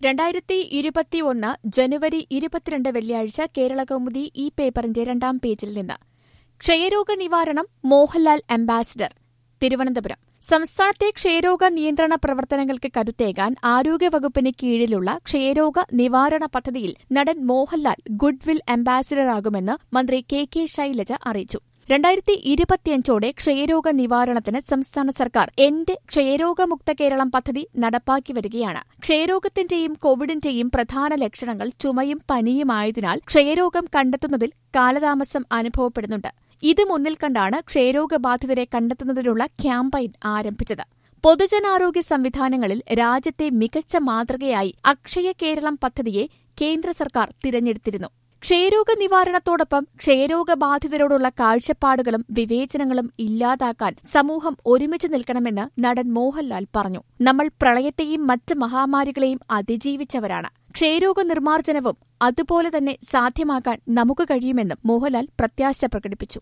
രണ്ടായിരത്തി ഇരുപത്തിയൊന്ന് ജനുവരി ഇരുപത്തിരണ്ട് വെള്ളിയാഴ്ച കേരള കൗമുദി ഈ പേപ്പറിന്റെ രണ്ടാം പേജിൽ നിന്ന് ക്ഷയരോഗ നിവാരണം മോഹൻലാൽ അംബാസിഡർ തിരുവനന്തപുരം സംസ്ഥാനത്തെ ക്ഷയരോഗ നിയന്ത്രണ പ്രവർത്തനങ്ങൾക്ക് കരുത്തേകാൻ ആരോഗ്യവകുപ്പിന് കീഴിലുള്ള ക്ഷയരോഗ നിവാരണ പദ്ധതിയിൽ നടൻ മോഹൻലാൽ ഗുഡ്വിൽ അംബാസിഡറാകുമെന്ന് മന്ത്രി കെ കെ ശൈലജ അറിയിച്ചു രണ്ടായിരത്തി ഇരുപത്തിയഞ്ചോടെ ക്ഷയരോഗ നിവാരണത്തിന് സംസ്ഥാന സർക്കാർ എന്റെ ക്ഷയരോഗമുക്ത കേരളം പദ്ധതി നടപ്പാക്കി വരികയാണ് ക്ഷയരോഗത്തിന്റെയും കോവിഡിന്റെയും പ്രധാന ലക്ഷണങ്ങൾ ചുമയും പനിയുമായതിനാൽ ക്ഷയരോഗം കണ്ടെത്തുന്നതിൽ കാലതാമസം അനുഭവപ്പെടുന്നുണ്ട് ഇത് മുന്നിൽ കണ്ടാണ് ക്ഷയരോഗബാധിതരെ കണ്ടെത്തുന്നതിനുള്ള ക്യാമ്പയിൻ ആരംഭിച്ചത് പൊതുജനാരോഗ്യ സംവിധാനങ്ങളിൽ രാജ്യത്തെ മികച്ച മാതൃകയായി അക്ഷയ കേരളം പദ്ധതിയെ കേന്ദ്ര സർക്കാർ തിരഞ്ഞെടുത്തിരുന്നു ക്ഷയരോഗ നിവാരണത്തോടൊപ്പം ക്ഷയരോഗബാധിതരോടുള്ള കാഴ്ചപ്പാടുകളും വിവേചനങ്ങളും ഇല്ലാതാക്കാൻ സമൂഹം ഒരുമിച്ച് നിൽക്കണമെന്ന് നടൻ മോഹൻലാൽ പറഞ്ഞു നമ്മൾ പ്രളയത്തെയും മറ്റ് മഹാമാരികളെയും അതിജീവിച്ചവരാണ് ക്ഷയരോഗ നിർമ്മാർജ്ജനവും അതുപോലെ തന്നെ സാധ്യമാക്കാൻ നമുക്ക് കഴിയുമെന്നും മോഹൻലാൽ പ്രത്യാശ പ്രകടിപ്പിച്ചു